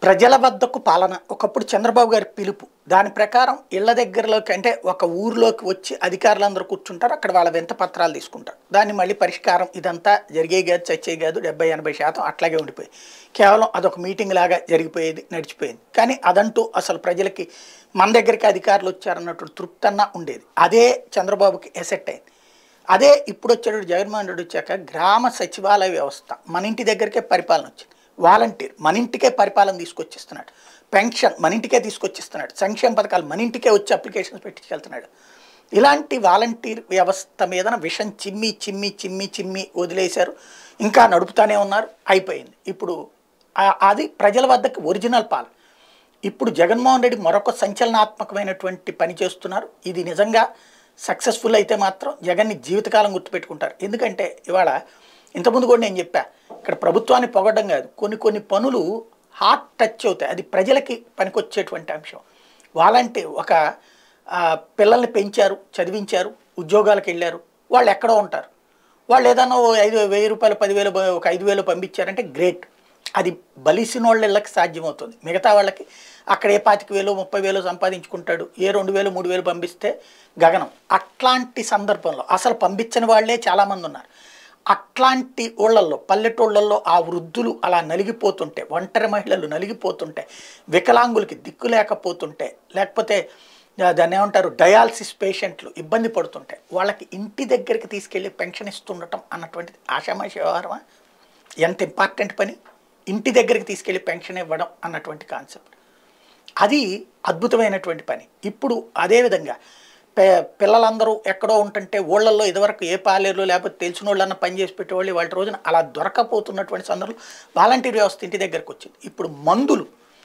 ప్రజల వద్దకు పాలన ఒకప్పుడు చంద్రబాబు గారి పిలుపు దాని ప్రకారం ఇళ్ల దగ్గరలోకి అంటే ఒక ఊరిలోకి వచ్చి అధికారులందరూ కూర్చుంటారు అక్కడ వాళ్ళ వెంత పత్రాలు తీసుకుంటారు దాన్ని మళ్ళీ పరిష్కారం ఇదంతా జరిగే కాదు చచ్చే కాదు డెబ్బై ఎనభై శాతం అట్లాగే ఉండిపోయి కేవలం అదొక మీటింగ్ లాగా జరిగిపోయేది నడిచిపోయింది కానీ అదంటూ అసలు ప్రజలకి మన దగ్గరికి అధికారులు వచ్చారన్నట్టు తృప్తన్నా ఉండేది అదే చంద్రబాబుకి ఎసెట్ అయింది అదే ఇప్పుడు వచ్చాడు జగన్మోహన్ రెడ్డి వచ్చాక గ్రామ సచివాలయ వ్యవస్థ మన ఇంటి దగ్గరికే పరిపాలన వచ్చింది వాలంటీర్ మన ఇంటికే పరిపాలన తీసుకొచ్చిస్తున్నాడు పెన్షన్ మన ఇంటికే తీసుకొచ్చిస్తున్నాడు సంక్షేమ పథకాలు మన ఇంటికే వచ్చి అప్లికేషన్స్ పెట్టించుకెళ్తున్నాడు ఇలాంటి వాలంటీర్ వ్యవస్థ మీద విషం చిమ్మి చిమ్మి చిమ్మి చిమ్మి వదిలేశారు ఇంకా నడుపుతానే ఉన్నారు అయిపోయింది ఇప్పుడు ఆ- అది ప్రజల వద్దకు ఒరిజినల్ పాలన ఇప్పుడు జగన్మోహన్ రెడ్డి మరొక సంచలనాత్మకమైనటువంటి పని చేస్తున్నారు ఇది నిజంగా సక్సెస్ఫుల్ అయితే మాత్రం జగన్ని జీవితకాలం గుర్తుపెట్టుకుంటారు ఎందుకంటే ఇవాళ ఇంతకుముందు కూడా నేను చెప్పా ఇక్కడ ప్రభుత్వాన్ని పొగడం కాదు కొన్ని కొన్ని పనులు హార్ట్ టచ్ అవుతాయి అది ప్రజలకి పనికొచ్చేటువంటి అంశం వాలంటీ ఒక ఆ, పిల్లల్ని పెంచారు చదివించారు ఉద్యోగాలకు వెళ్ళారు వాళ్ళు ఎక్కడో ఉంటారు వాళ్ళు ఏదైనా ఓ ఐదు వెయ్యి రూపాయలు పదివేలు ప- ఒక ఐదు వేలు పంపించారంటే గ్రేట్ అది బలిసిన వాళ్ళ ఇళ్ళకి సాధ్యమవుతుంది మిగతా వాళ్ళకి అక్కడ ఏ పాతిక వేలు ముప్పై వేలు సంపాదించుకుంటాడు ఏ రెండు వేలు మూడు వేలు పంపిస్తే గగనం అట్లాంటి సందర్భంలో అసలు పంపించని వాళ్ళే చాలామంది ఉన్నారు అట్లాంటి ఊళ్ళల్లో పల్లెటూళ్ళల్లో ఆ వృద్ధులు అలా నలిగిపోతుంటే ఒంటరి మహిళలు నలిగిపోతుంటే వికలాంగులకి దిక్కు లేకపోతుంటే లేకపోతే ఆ, దాన్ని ఏమంటారు డయాలసిస్ పేషెంట్లు ఇబ్బంది పడుతుంటే వాళ్ళకి ఇంటి దగ్గరికి తీసుకెళ్ళి పెన్షన్ ఇస్తుండటం అన్నటువంటిది ఆషామాషి వ్యవహారమా ఎంత ఇంపార్టెంట్ పని ఇంటి దగ్గరికి తీసుకెళ్ళి పెన్షన్ ఇవ్వడం అన్నటువంటి కాన్సెప్ట్ అది అద్భుతమైనటువంటి పని ఇప్పుడు అదేవిధంగా పే పిల్లలందరూ ఎక్కడో ఉంటుంటే ఊళ్ళల్లో ఇదివరకు ఏ పాలేరు లేకపోతే తెలిసిన వాళ్ళన్న పని చేసి పెట్టేవాళ్ళు వాళ్ళ రోజున అలా దొరకపోతున్నటువంటి సందర్భంలో వాలంటీర్ వ్యవస్థ ఇంటి దగ్గరకు వచ్చింది ఇప్పుడు మందులు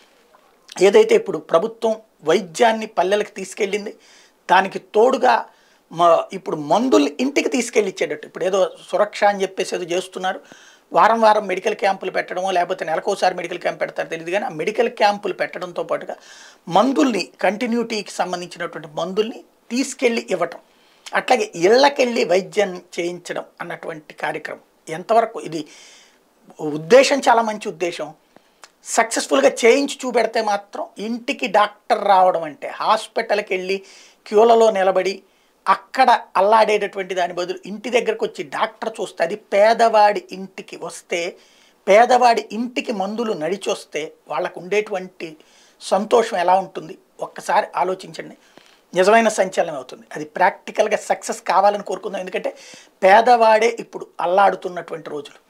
ఏదైతే ఇప్పుడు ప్రభుత్వం వైద్యాన్ని పల్లెలకు తీసుకెళ్ళింది దానికి తోడుగా మ ఇప్పుడు మందులు ఇంటికి తీసుకెళ్ళి ఇచ్చేటట్టు ఇప్పుడు ఏదో సురక్ష అని చెప్పేసి ఏదో చేస్తున్నారు వారం వారం మెడికల్ క్యాంపులు పెట్టడమో లేకపోతే నెలకోసారి మెడికల్ క్యాంప్ పెడతారు తెలియదు కానీ ఆ మెడికల్ క్యాంపులు పెట్టడంతో పాటుగా మందుల్ని కంటిన్యూటీకి సంబంధించినటువంటి మందుల్ని తీసుకెళ్ళి ఇవ్వటం అట్లాగే ఇళ్ళకెళ్ళి వైద్యం చేయించడం అన్నటువంటి కార్యక్రమం ఎంతవరకు ఇది ఉద్దేశం చాలా మంచి ఉద్దేశం సక్సెస్ఫుల్గా చేయించి చూపెడితే మాత్రం ఇంటికి డాక్టర్ రావడం అంటే హాస్పిటల్కి వెళ్ళి క్యూలలో నిలబడి అక్కడ అల్లాడేటటువంటి దాని బదులు ఇంటి దగ్గరకు వచ్చి డాక్టర్ చూస్తే అది పేదవాడి ఇంటికి వస్తే పేదవాడి ఇంటికి మందులు నడిచి వస్తే వాళ్ళకు ఉండేటువంటి సంతోషం ఎలా ఉంటుంది ఒక్కసారి ఆలోచించండి నిజమైన సంచలనం అవుతుంది అది ప్రాక్టికల్గా సక్సెస్ కావాలని కోరుకుందాం ఎందుకంటే పేదవాడే ఇప్పుడు అల్లాడుతున్నటువంటి రోజులు